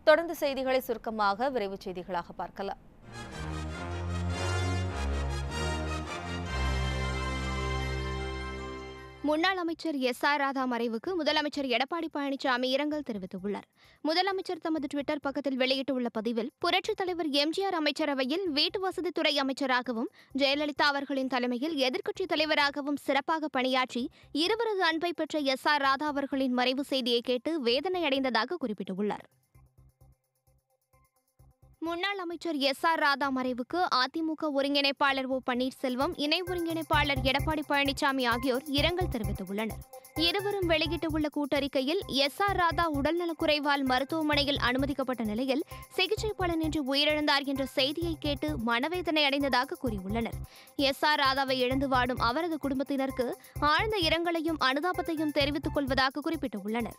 தொடர்ந்து செய்திகளை சுருக்கமாக விரைவுச் செய்திகளாக பார்க்கலாம் முன்னாள் அமைச்சர் எஸ் ஆர் ராதா மறைவுக்கு முதலமைச்சர் எடப்பாடி பழனிசாமி இரங்கல் தெரிவித்துள்ளார் முதலமைச்சர் தமது டுவிட்டர் பக்கத்தில் வெளியிட்டுள்ள பதிவில் புரட்சித் தலைவர் எம்ஜிஆர் அமைச்சரவையில் வீட்டு வசதித்துறை அமைச்சராகவும் ஜெயலலிதா அவர்களின் தலைமையில் எதிர்க்கட்சித் தலைவராகவும் சிறப்பாக பணியாற்றி இருவரது அன்பை பெற்ற எஸ் ஆர் ராதா அவர்களின் மறைவு செய்தியை கேட்டு வேதனை அடைந்ததாக குறிப்பிட்டுள்ளார் முன்னாள் அமைச்சர் எஸ் ஆர் ராதா மறைவுக்கு அதிமுக ஒருங்கிணைப்பாளர் ஓ பன்னீர்செல்வம் இணை ஒருங்கிணைப்பாளர் எடப்பாடி பழனிசாமி ஆகியோர் இரங்கல் தெரிவித்துள்ளனர் இருவரும் வெளியிட்டுள்ள கூட்டறிக்கையில் எஸ் ஆர் ராதா உடல்நலக்குறைவால் மருத்துவமனையில் அனுமதிக்கப்பட்ட நிலையில் சிகிச்சை பலனின்றி உயிரிழந்தார் என்ற செய்தியை கேட்டு மனவேதனை அடைந்ததாக கூறியுள்ளனர் எஸ் ஆர் ராதாவை இழந்து வாடும் அவரது குடும்பத்தினருக்கு ஆழ்ந்த இரங்கலையும் அனுதாபத்தையும் தெரிவித்துக் கொள்வதாக குறிப்பிட்டுள்ளனர்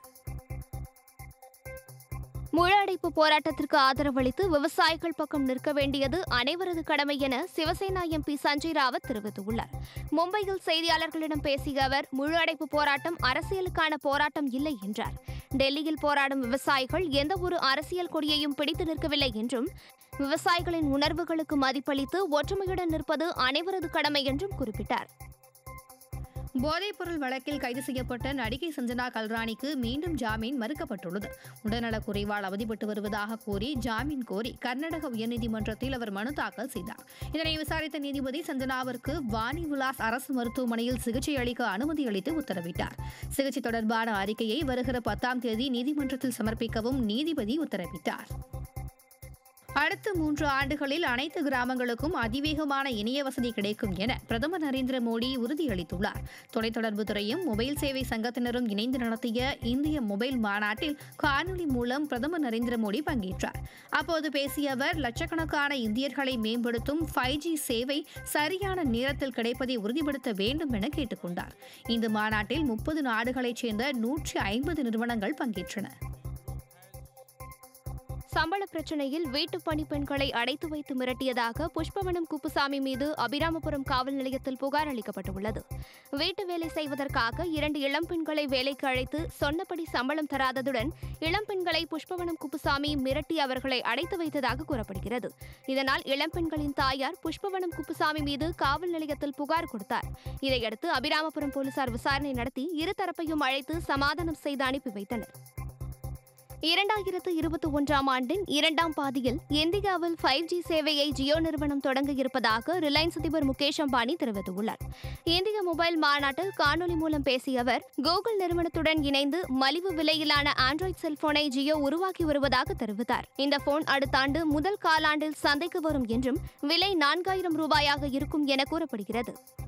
முழு அடைப்பு போராட்டத்திற்கு ஆதரவளித்து விவசாயிகள் பக்கம் நிற்க வேண்டியது அனைவரது கடமை என சிவசேனா எம்பி சஞ்சய் ராவத் தெரிவித்துள்ளார் மும்பையில் செய்தியாளர்களிடம் பேசிய அவர் முழு அடைப்பு போராட்டம் அரசியலுக்கான போராட்டம் இல்லை என்றார் டெல்லியில் போராடும் விவசாயிகள் எந்த ஒரு அரசியல் கொடியையும் பிடித்து நிற்கவில்லை என்றும் விவசாயிகளின் உணர்வுகளுக்கு மதிப்பளித்து ஒற்றுமையுடன் நிற்பது அனைவரது கடமை என்றும் குறிப்பிட்டார் போதைப்பொருள் வழக்கில் கைது செய்யப்பட்ட நடிகை சஞ்சனா கல்ராணிக்கு மீண்டும் ஜாமீன் மறுக்கப்பட்டுள்ளது உடல்நலக் குறைவால் அவதிப்பட்டு வருவதாக கூறி ஜாமீன் கோரி கர்நாடக உயர்நீதிமன்றத்தில் அவர் மனு தாக்கல் செய்தார் இதனை விசாரித்த நீதிபதி சஞ்சனாவிற்கு வாணி விலாஸ் அரசு மருத்துவமனையில் சிகிச்சை அளிக்க அனுமதி அளித்து உத்தரவிட்டார் சிகிச்சை தொடர்பான அறிக்கையை வருகிற பத்தாம் தேதி நீதிமன்றத்தில் சமர்ப்பிக்கவும் நீதிபதி உத்தரவிட்டார் அடுத்த மூன்று ஆண்டுகளில் அனைத்து கிராமங்களுக்கும் அதிவேகமான இணைய வசதி கிடைக்கும் என பிரதமர் நரேந்திர மோடி உறுதியளித்துள்ளார் தொலைத்தொடர்பு துறையும் மொபைல் சேவை சங்கத்தினரும் இணைந்து நடத்திய இந்திய மொபைல் மாநாட்டில் காணொலி மூலம் பிரதமர் நரேந்திர மோடி பங்கேற்றார் அப்போது பேசிய அவர் லட்சக்கணக்கான இந்தியர்களை மேம்படுத்தும் ஃபைவ் ஜி சேவை சரியான நேரத்தில் கிடைப்பதை உறுதிப்படுத்த வேண்டும் என கேட்டுக்கொண்டார் இந்த மாநாட்டில் முப்பது நாடுகளைச் சேர்ந்த நூற்றி ஐம்பது நிறுவனங்கள் பங்கேற்றன சம்பள பிரச்சனையில் வீட்டு பணிப்பெண்களை அடைத்து வைத்து மிரட்டியதாக புஷ்பவனம் குப்புசாமி மீது அபிராமபுரம் காவல் நிலையத்தில் புகார் அளிக்கப்பட்டுள்ளது வீட்டு வேலை செய்வதற்காக இரண்டு இளம்பெண்களை வேலைக்கு அழைத்து சொன்னபடி சம்பளம் தராததுடன் இளம்பெண்களை புஷ்பவனம் குப்புசாமி மிரட்டி அவர்களை அடைத்து வைத்ததாக கூறப்படுகிறது இதனால் இளம்பெண்களின் தாயார் புஷ்பவனம் குப்புசாமி மீது காவல் நிலையத்தில் புகார் கொடுத்தார் இதையடுத்து அபிராமபுரம் போலீசார் விசாரணை நடத்தி இருதரப்பையும் அழைத்து சமாதானம் செய்து அனுப்பி வைத்தனர் இரண்டாயிரத்து இருபத்தி ஒன்றாம் ஆண்டின் இரண்டாம் பாதியில் இந்தியாவில் ஃபைவ் ஜி சேவையை ஜியோ நிறுவனம் தொடங்க இருப்பதாக ரிலையன்ஸ் அதிபர் முகேஷ் அம்பானி தெரிவித்துள்ளார் இந்திய மொபைல் மாநாட்டில் காணொலி மூலம் பேசிய அவர் கூகுள் நிறுவனத்துடன் இணைந்து மலிவு விலையிலான ஆண்ட்ராய்டு செல்போனை ஜியோ உருவாக்கி வருவதாக தெரிவித்தார் இந்த போன் அடுத்த ஆண்டு முதல் காலாண்டில் சந்தைக்கு வரும் என்றும் விலை நான்காயிரம் ரூபாயாக இருக்கும் என கூறப்படுகிறது